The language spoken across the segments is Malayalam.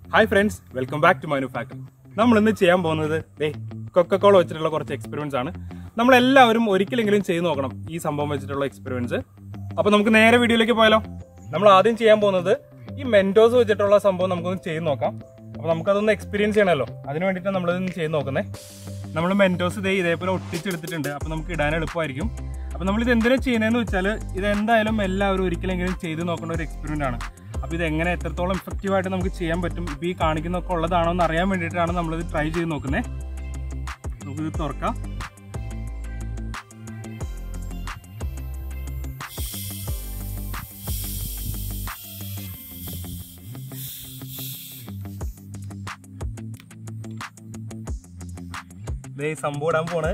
hi friends welcome back to manufacture നമ്മൾ ഇന്ന് ചെയ്യാൻ പോകുന്നത് ദേ കൊക്കക്കോള വെച്ചിട്ടുള്ള കുറച്ച് എക്സ്പെരിമെന്റ്സ് ആണ് നമ്മളെല്ലാവരും ഒരിക്കലെങ്കിലും ചെയ്ത് നോക്കണം ഈ സംഭവം വെച്ചിട്ടുള്ള എക്സ്പെരിമെന്റ്സ് അപ്പൊ നമുക്ക് നേരെ വീഡിയോയിലേക്ക് പോയാലോ നമ്മൾ ആദ്യം ചെയ്യാൻ പോകുന്നത് ഈ മെന്റോസ് വെച്ചിട്ടുള്ള സംഭവം നമുക്കൊന്ന് ചെയ്ത് നോക്കാം അപ്പൊ നമുക്കതൊന്ന് എക്സ്പീരിയൻസ് ചെയ്യണമല്ലോ അതിന് വേണ്ടിയിട്ടാണ് നമ്മളിതൊന്ന് ചെയ്ത് നോക്കുന്നത് നമ്മൾ മെന്റോസ് ഇതേ ഇതേപോലെ ഒട്ടിച്ചെടുത്തിട്ടുണ്ട് അപ്പൊ നമുക്ക് ഇടാൻ എളുപ്പമായിരിക്കും അപ്പൊ നമ്മൾ ഇത് എന്തിനാ ചെയ്യുന്നതെന്ന് വെച്ചാൽ ഇത് എന്തായാലും എല്ലാവരും ഒരിക്കലെങ്കിലും ചെയ്ത് നോക്കേണ്ട ഒരു എക്സ്പെരിമെന്റ് ആണ് അപ്പൊ ഇത് എങ്ങനെ എത്രത്തോളം എഫക്റ്റീവ് ആയിട്ട് നമുക്ക് ചെയ്യാൻ പറ്റും ഇപ്പൊ ഈ കാണിക്കുന്നൊക്കെ ഉള്ളതാണോ എന്ന് അറിയാൻ വേണ്ടിയിട്ടാണ് നമ്മളിത് ട്രൈ ചെയ്ത് നോക്കുന്നത് നമുക്കിത് തുറക്കാം ദേ ഈ സംഭവം ഇടാൻ പോണ്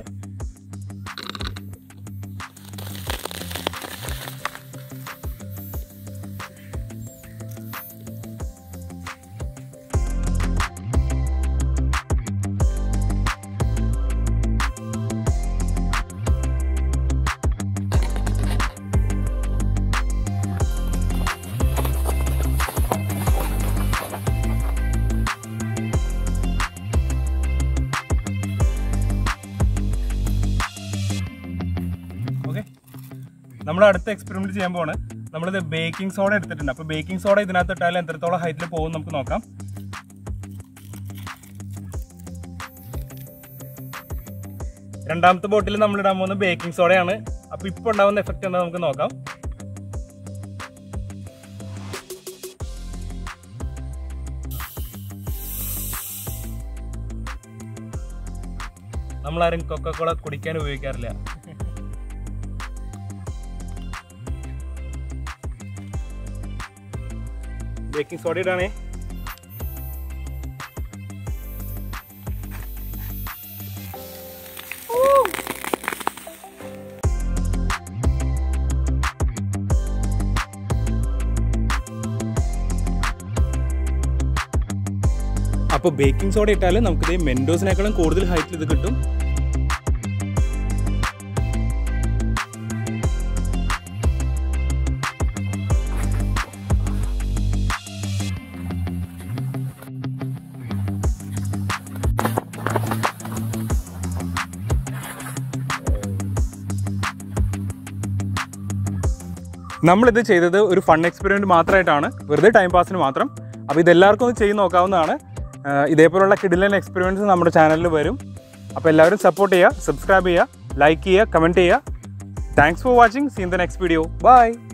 ഓക്കെ നമ്മൾ അടുത്ത എക്സ്പെരിമെന്റ് ചെയ്യാൻ പോവാണ് നമ്മളിത് ബേക്കിംഗ് സോഡ എടുത്തിട്ടുണ്ട് അപ്പൊ ബേക്കിംഗ് സോഡ ഇതിനകത്ത് ഇട്ടാൽ എത്രത്തോളം ഹൈറ്റിൽ പോകും നമുക്ക് നോക്കാം രണ്ടാമത്തെ ബോട്ടിൽ നമ്മൾ ഇടാൻ പോകുന്നത് ബേക്കിംഗ് സോഡയാണ് അപ്പൊ ഇപ്പൊ ഉണ്ടാവുന്ന എഫക്റ്റ് എന്താ നമുക്ക് നോക്കാം നമ്മളാരും കൊക്കക്കോള കുടിക്കാൻ ഉപയോഗിക്കാറില്ല ബേക്കിംഗ് സോഡ ഇടാണേ അപ്പോൾ ബേക്കിംഗ് സോഡ ഇട്ടാൽ നമുക്കിത് മെൻഡോസിനേക്കാളും കൂടുതൽ ഹൈറ്റിൽ ഇത് കിട്ടും നമ്മളിത് ചെയ്തത് ഒരു ഫൺ എക്സ്പെരിമെൻറ്റ് മാത്രമായിട്ടാണ് വെറുതെ ടൈം പാസിന് മാത്രം അപ്പോൾ ഇതെല്ലാവർക്കും ഒന്ന് ചെയ്ത് നോക്കാവുന്നതാണ് ആഹ് ഇതേപോലുള്ള കിഡിലൻ എക്സ്പെരിമെൻറ്റ്സ് നമ്മുടെ ചാനലിൽ വരും അപ്പോൾ എല്ലാവരും സപ്പോർട്ട് ചെയ്യുക സബ്സ്ക്രൈബ് ചെയ്യുക ലൈക്ക് ചെയ്യുക കമൻറ്റ് ചെയ്യുക thanks for watching see in the next video by